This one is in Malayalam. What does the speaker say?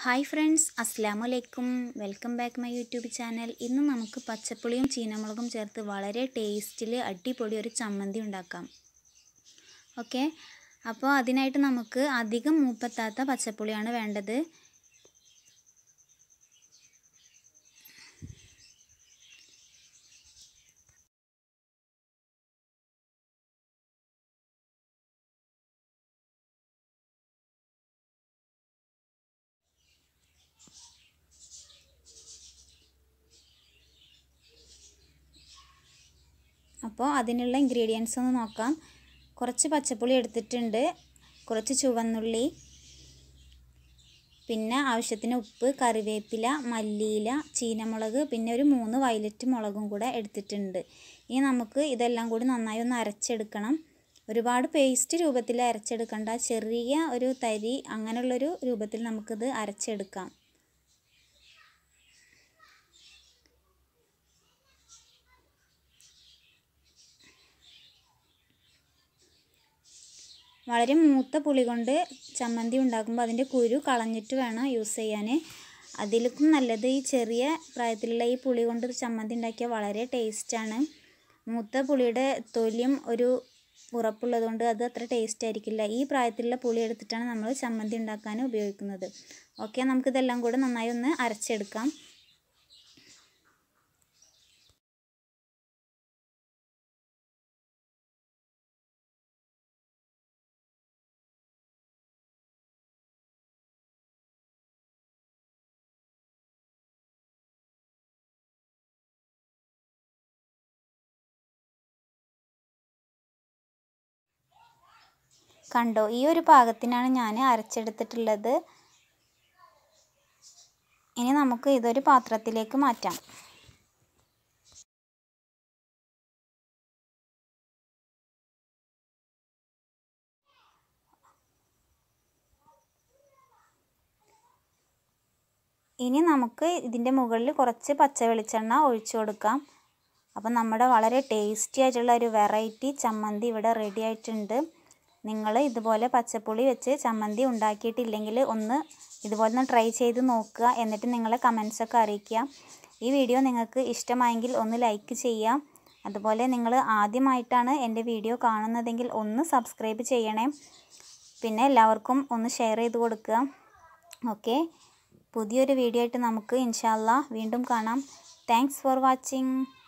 ഹായ് ഫ്രണ്ട്സ് അസ്സാമു അലൈക്കും welcome back my YouTube channel ഇന്ന് നമുക്ക് പച്ചപ്പുളിയും ചീനമുളകും ചേർത്ത് വളരെ ടേസ്റ്റിൽ അടിപൊളി ഒരു ചമ്മന്തി ഉണ്ടാക്കാം ഓക്കെ അപ്പോൾ അതിനായിട്ട് നമുക്ക് അധികം മൂപ്പത്താത്ത പച്ചപ്പുളിയാണ് വേണ്ടത് അപ്പോൾ അതിനുള്ള ഇൻഗ്രീഡിയൻസ് ഒന്ന് നോക്കാം കുറച്ച് പച്ചപ്പുളി എടുത്തിട്ടുണ്ട് കുറച്ച് ചുവന്നുള്ളി പിന്നെ ആവശ്യത്തിന് ഉപ്പ് കറിവേപ്പില മല്ലിയില ചീനമുളക് പിന്നെ ഒരു മൂന്ന് വയലറ്റ് മുളകും കൂടെ എടുത്തിട്ടുണ്ട് ഇനി നമുക്ക് ഇതെല്ലാം കൂടി നന്നായി ഒന്ന് അരച്ചെടുക്കണം ഒരുപാട് പേസ്റ്റ് രൂപത്തിൽ അരച്ചെടുക്കണ്ട ചെറിയ ഒരു തരി അങ്ങനെയുള്ളൊരു രൂപത്തിൽ നമുക്കിത് അരച്ചെടുക്കാം വളരെ മൂത്ത പുളി കൊണ്ട് ചമ്മന്തി ഉണ്ടാക്കുമ്പോൾ അതിൻ്റെ കുരു കളഞ്ഞിട്ട് വേണം യൂസ് ചെയ്യാൻ അതിലേക്കും നല്ലത് ഈ ചെറിയ പ്രായത്തിലുള്ള ഈ പുളി കൊണ്ട് ചമ്മന്തി ഉണ്ടാക്കിയാൽ വളരെ ടേസ്റ്റാണ് മൂത്ത പുളിയുടെ തൊലിയും ഒരു ഉറപ്പുള്ളതുകൊണ്ട് അത് അത്ര ടേസ്റ്റ് ആയിരിക്കില്ല ഈ പ്രായത്തിലുള്ള പുളി എടുത്തിട്ടാണ് നമ്മൾ ചമ്മന്തി ഉണ്ടാക്കാൻ ഉപയോഗിക്കുന്നത് ഓക്കെ നമുക്കിതെല്ലാം കൂടെ നന്നായി ഒന്ന് അരച്ചെടുക്കാം കണ്ടോ ഈ ഒരു പാകത്തിനാണ് ഞാൻ അരച്ചെടുത്തിട്ടുള്ളത് ഇനി നമുക്ക് ഇതൊരു പാത്രത്തിലേക്ക് മാറ്റാം ഇനി നമുക്ക് ഇതിൻ്റെ മുകളിൽ കുറച്ച് പച്ച വെളിച്ചെണ്ണ ഒഴിച്ചു കൊടുക്കാം അപ്പം നമ്മുടെ വളരെ ടേസ്റ്റി ആയിട്ടുള്ള ഒരു വെറൈറ്റി ചമ്മന്തി ഇവിടെ റെഡി ആയിട്ടുണ്ട് നിങ്ങൾ ഇതുപോലെ പച്ചപ്പുളി വെച്ച് ചമ്മന്തി ഉണ്ടാക്കിയിട്ടില്ലെങ്കിൽ ഒന്ന് ഇതുപോലെ ഒന്ന് ട്രൈ ചെയ്ത് നോക്കുക എന്നിട്ട് നിങ്ങളെ കമൻസൊക്കെ അറിയിക്കുക ഈ വീഡിയോ നിങ്ങൾക്ക് ഇഷ്ടമായെങ്കിൽ ഒന്ന് ലൈക്ക് ചെയ്യാം അതുപോലെ നിങ്ങൾ ആദ്യമായിട്ടാണ് എൻ്റെ വീഡിയോ കാണുന്നതെങ്കിൽ ഒന്ന് സബ്സ്ക്രൈബ് ചെയ്യണേ പിന്നെ എല്ലാവർക്കും ഒന്ന് ഷെയർ ചെയ്ത് കൊടുക്കുക ഓക്കെ പുതിയൊരു വീഡിയോ ആയിട്ട് നമുക്ക് ഇൻഷാല്ല വീണ്ടും കാണാം താങ്ക്സ് ഫോർ വാച്ചിങ്